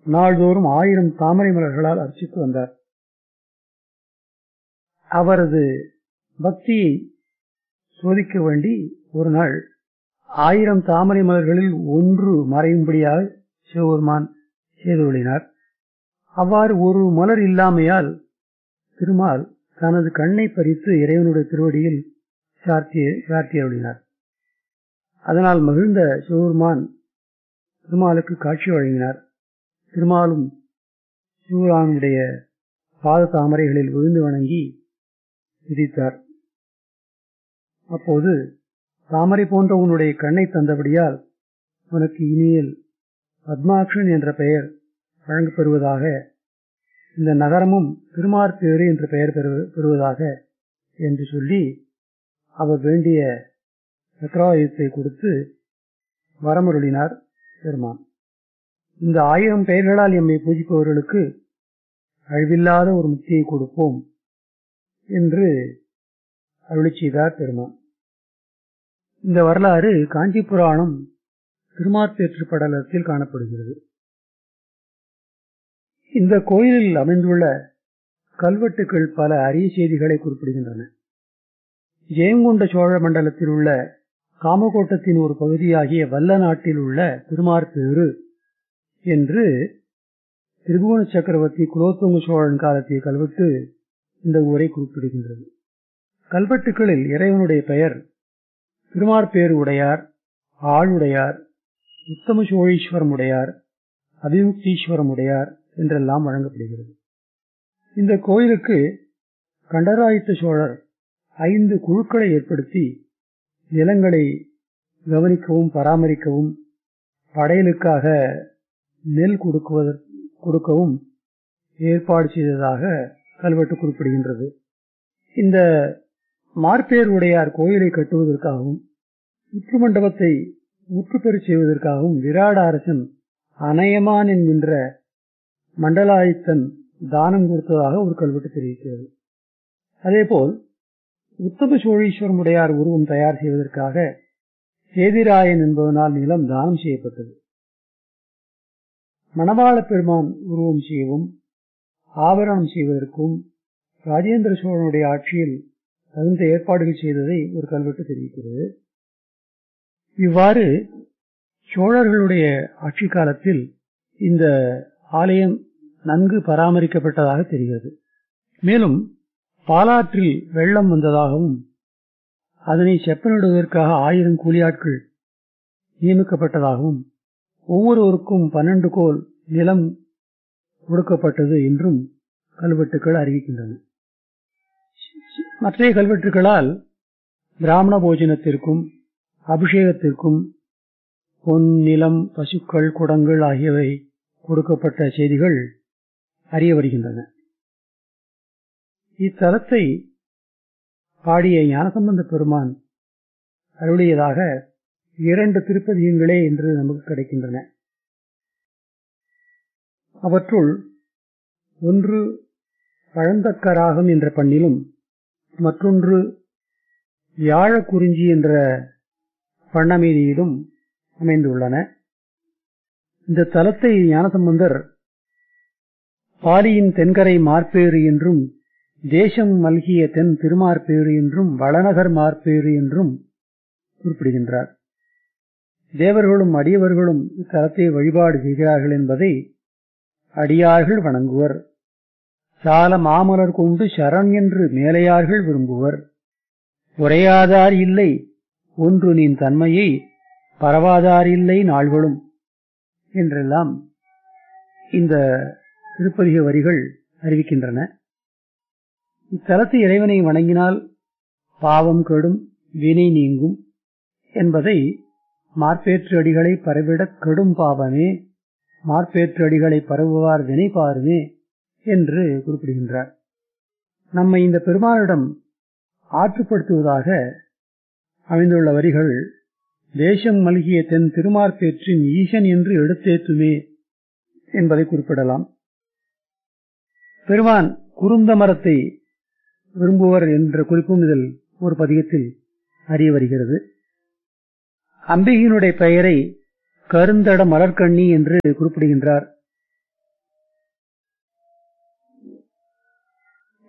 நாள்தோறும் ஆயிரம் தாமரை மலர்களால் அர்ச்சித்து வந்தார் அவரது பக்தியை சோதிக்க வேண்டி ஒரு நாள் ஆயிரம் தாமரை மலர்களில் ஒன்று மறையும்படியாக சிவபெருமான் செய்துள்ளினார் அவ்வாறு ஒரு மலர் இல்லாமையால் திருமால் தனது கண்ணை பறித்து இறைவனுடைய திருவடியில் சார்த்தி சார்த்தி அருளினார் அதனால் மகிழ்ந்த சிவபெருமான் திருமாலுக்கு காட்சி வழங்கினார் திருமாலும் சிவபெருமானுடைய பாத தாமரைகளில் விழுந்து வணங்கி விதித்தார் அப்போது தாமரை போன்ற உன்னுடைய கண்ணை தந்தபடியால் உனக்கு இனியல் பத்மாக்ஷன் என்ற பெயர் வழங்கப்பெறுவதாக இந்த நகரமும் திருமார்பேறு என்ற பெயர் பெறுவதாக என்று சொல்லி அவர் வேண்டிய சக்கராயுதத்தை கொடுத்து வரமருளினார் பெருமான் இந்த ஆயிரம் பெயர்களால் எம்மை பூஜிப்பவர்களுக்கு அழிவில்லாத ஒரு முக்தியை கொடுப்போம் என்று அருளி செய்தார் பெருமான் இந்த வரலாறு காஞ்சி புராணம் திருமார்பேற்று படலத்தில் காணப்படுகிறது இந்த கோயிலில் அமைந்துள்ள கல்வெட்டுக்கள் பல அரிய செய்திகளை குறிப்பிடுகின்றன ஜெயங்கொண்ட சோழ மண்டலத்தில் உள்ள காமகோட்டத்தின் ஒரு பகுதியாகிய வல்ல நாட்டில் உள்ள திருமார்பேறு என்று திரிபுவன சக்கரவர்த்தி குலோத்துங்க சோழன் காலத்திய கல்வெட்டு இந்த ஊரை குறிப்பிடுகின்றது கல்வெட்டுக்களில் இறைவனுடைய பெயர் திருமார்பேறு உடையார் ஆளுடையார் உத்தம சோழீஸ்வரம் உடையார் அபிமுக்தீஸ்வரம் உடையார் என்றெல்லாம் வழங்கப்படுகிறது இந்த கோயிலுக்கு கண்டராயுத்த சோழர் ஐந்து குழுக்களை ஏற்படுத்தி நிலங்களை கவனிக்கவும் பராமரிக்கவும் படையலுக்காக நெல் கொடுக்குவதற்கு கொடுக்கவும் ஏற்பாடு செய்ததாக கல்வெட்டு குறிப்பிடுகின்றது இந்த மார்பேர் உடையார் கோயிலை கட்டுவதற்காகவும் உற்று மண்டபத்தை முற்றுப்பெறச் செய்வதற்காகவும் விராட அரசன் அநயமான் என்கின்ற மண்டலாயுத்தன் தானம் கொடுத்ததாக ஒரு கல்வெட்டு தெரிவிக்கிறது அதேபோல் உத்தம சோழீஸ்வரம் உடையார் உருவம் தயார் செய்வதற்காக சேதிராயன் என்பதனால் நிலம் தானம் செய்யப்பட்டது மணவாள பெருமான் உருவம் செய்யவும் ஆபரணம் செய்வதற்கும் ராஜேந்திர சோழனுடைய ஆட்சியில் தகுந்த ஏற்பாடுகள் செய்ததை ஒரு கல்வெட்டு தெரிவிக்கிறது இவ்வாறு சோழர்களுடைய ஆட்சி காலத்தில் இந்த ஆலயம் நன்கு பராமரிக்கப்பட்டதாக தெரிகிறது மேலும் பாலாற்றில் வெள்ளம் வந்ததாகவும் அதனை செப்பனிடுவதற்காக ஆயிரம் கூலியாட்கள் நியமிக்கப்பட்டதாகவும் ஒவ்வொருவருக்கும் பன்னெண்டு கோல் நிலம் கொடுக்கப்பட்டது என்றும் கல்வெட்டுக்கள் அறிவிக்கின்றன மற்ற கல்வெட்டுகளால் பிராமண போஜனத்திற்கும் அபிஷேகத்திற்கும் பொன் நிலம் பசுக்கள் குடங்கள் ஆகியவை கொடுக்கப்பட்ட செய்திகள் அறிய வருகின்றன இத்தலத்தை பாடிய ஞானசம்பந்த பெருமான் அருளியதாக இரண்டு திருப்பதிகங்களே இன்று நமக்கு கிடைக்கின்றன அவற்றுள் ஒன்று பழந்தக்கராகம் என்ற பண்ணிலும் மற்றொன்று வியாழ குறிஞ்சி என்ற பண்ணமீதியிலும் அமைந்துள்ளன இந்த தலத்தை ஞானசம்பந்தர் பாலியின் தென்கரை மார்பேறு என்றும் தேசம் மல்கிய தென் திருமார்பேறு என்றும் வளநகர் மார்பேறு என்றும் குறிப்பிடுகின்றார் தேவர்களும் அடியவர்களும் இத்தலத்தை வழிபாடு செய்கிறார்கள் என்பதை அடியார்கள் வணங்குவர் சால மாமலர் கொண்டு சரண் என்று மேலையார்கள் விரும்புவர் உரையாதார் இல்லை ஒன்று நின் தன்மையை பரவாதார் இல்லை நாள்களும் என்றெல்லாம் இந்த திருப்பதிக வரிகள் அறிவிக்கின்றன இத்தலத்து இறைவனை வணங்கினால் பாவம் கெடும் வினை நீங்கும் என்பதை மார்பேற்று அடிகளை பரவிடக் கெடும் பாவமே மார்பேற்று அடிகளை பரவுவார் வினை பாருமே என்று குறிப்பிடுகின்றார் நம்மை இந்த பெருமானிடம் ஆற்றுப்படுத்துவதாக அமைந்துள்ள வரிகள் தேசம் மல்கிய தென் திருமார்பேற்றின் ஈசன் என்று எடுத்தேத்துமே என்பதை குறிப்பிடலாம் பெருமான் குருந்த மரத்தை விரும்புவர் என்ற குறிப்பும் இதில் ஒரு பதிகத்தில் அறிய வருகிறது அம்பிகையினுடைய பெயரை கருந்தட மலர்கண்ணி என்று குறிப்பிடுகின்றார்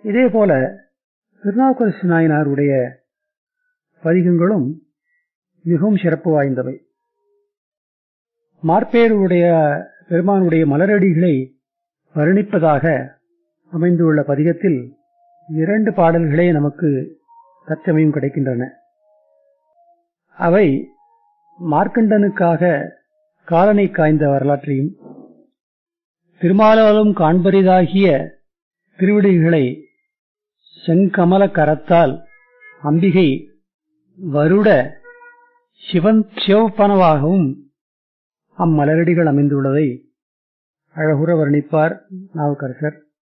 இதே போல திருநாவுக்கரசு நாயனாருடைய பதிகங்களும் மிகவும் சிறப்பு வாய்ந்தவை மார்பேருடைய பெருமானுடைய மலரடிகளை வர்ணிப்பதாக அமைந்துள்ள பதிகத்தில் இரண்டு பாடல்களே நமக்கு தற்சமயம் கிடைக்கின்றன அவை மார்க்கண்டனுக்காக காலனை காய்ந்த வரலாற்றையும் திருமாலாலும் காண்பரிதாகிய திருவிடிகளை செங்கமல கரத்தால் அம்பிகை வருட சிவன் சிவப்பனவாகவும் அம்மலரடிகள் அமைந்துள்ளதை அழகுற வர்ணிப்பார் நாவுக்கரசர்